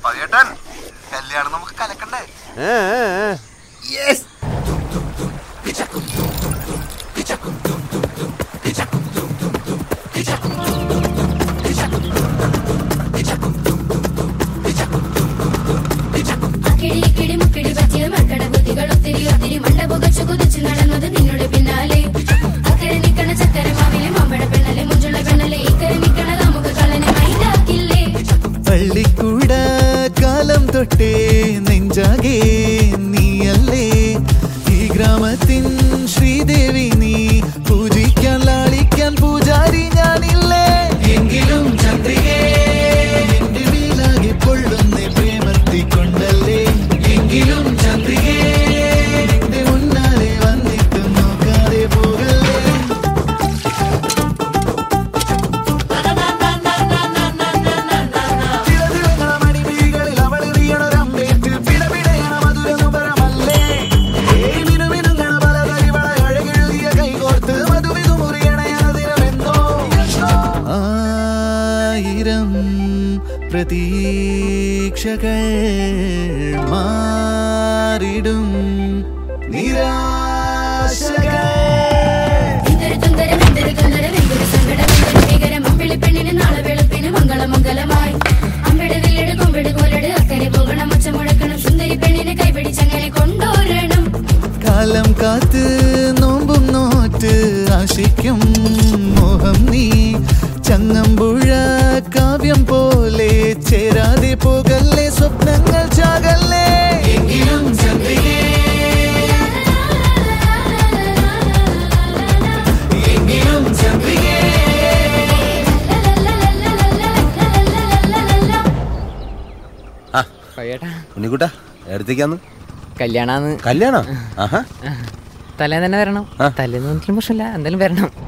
പതിയേട്ടൻ കല്യാണം നമുക്ക് കലക്കണ്ടേ ഏ, ഏ, ഏ. അക്കിടി ഇക്കിടി മുക്കിടി പറ്റിയ മർക്കട ബുദ്ധികൾ ഒത്തിരി ഒത്തിരി മണ്ട പുകച്ചു കുതിച്ചു നടന്നത് നിന്നോട് പിന്നാലെ അക്കരെ നിക്കണ ചക്കര മാവിലെ മമ്പട പെണ്ണലെ മുഞ്ചുള്ള പെണ്ണലെ ഇക്കരെ നിക്കണ കാമുക കള്ളനെ മൈൻഡാക്കില്ലേ പള്ളിക്കൂട കാലം തൊട്ടേ നെഞ്ചാകെ നീയല്ലേ ഈ ഗ്രാമത്തിൻ ശ്രീദേവി നീ പൂജിക്കാൻ ലാളിക്കാൻ പൂജാരി ഞാനില്ലേ എങ്കിലും ചന്ദ്രികേ എന്റെ വീലാകെ പൊള്ളുന്ന പ്രേമത്തി കൊണ്ടല്ലേ എങ്കിലും ചന്ദ്രികേ എന്റെ മുന്നാലെ വന്നിട്ട് നോക്കാതെ പോകല്ലേ ചിലതിളങ്ങണ മണിമിഴികളിൽ അവളെറിയണൊരമ്പേറ്റ് പിടപിടയണ മധുരനുപരമല്ലേ? ഏയ് മിനുമിനുങ്ങണ പലതരിവള അഴകെഴുതിയ കൈകോർത്ത് മധുവിധു മുറിയണയനദിനമെന്നോ? ആയിരം പ്രതീക്ഷകൾ മാറിടും നിരാശകൾ എന്തൊരു തുന്തരം എന്തൊരു തുന്തരം എന്തൊരു സങ്കടം എന്തൊരു ഭീകരം അമ്പിളി പെണ്ണിന് നാളെ വെളുപ്പിന് മംഗളമംഗലമായി അമ്പിട് വില്ലട് കൊമ്പിട് കോലട് അക്കരെ പോകണം ഒച്ച മുഴക്കണം സുന്ദരി പെണ്ണിനെ കൈപിടിച്ചങ്ങനെ കൊണ്ടുവരണം കാലം കാത്ത് നോമ്പും നോറ്റ് ആശിക്കും മോഹം നീ ചങ്ങമ്പുഴ കാവ്യം പോലെ ചേരാതെ പോകല്ലേ സ്വപ്നങ്ങൾ ചാകല്ലേ എങ്കിലും ചന്ദ്രികേ എങ്കിലും ചന്ദ്രികേ പയ്യേട്ടാ ഉണ്ണിക്കുട്ടാ എടുത്തേക്കാന്ന് കല്യാണാന്ന് കല്യാണം ആഹാ തലേന്ന് തന്നെ വരണം ആ. തലേന്ന് വന്നിട്ടും പ്രശ്നമില്ല എന്തായാലും വരണം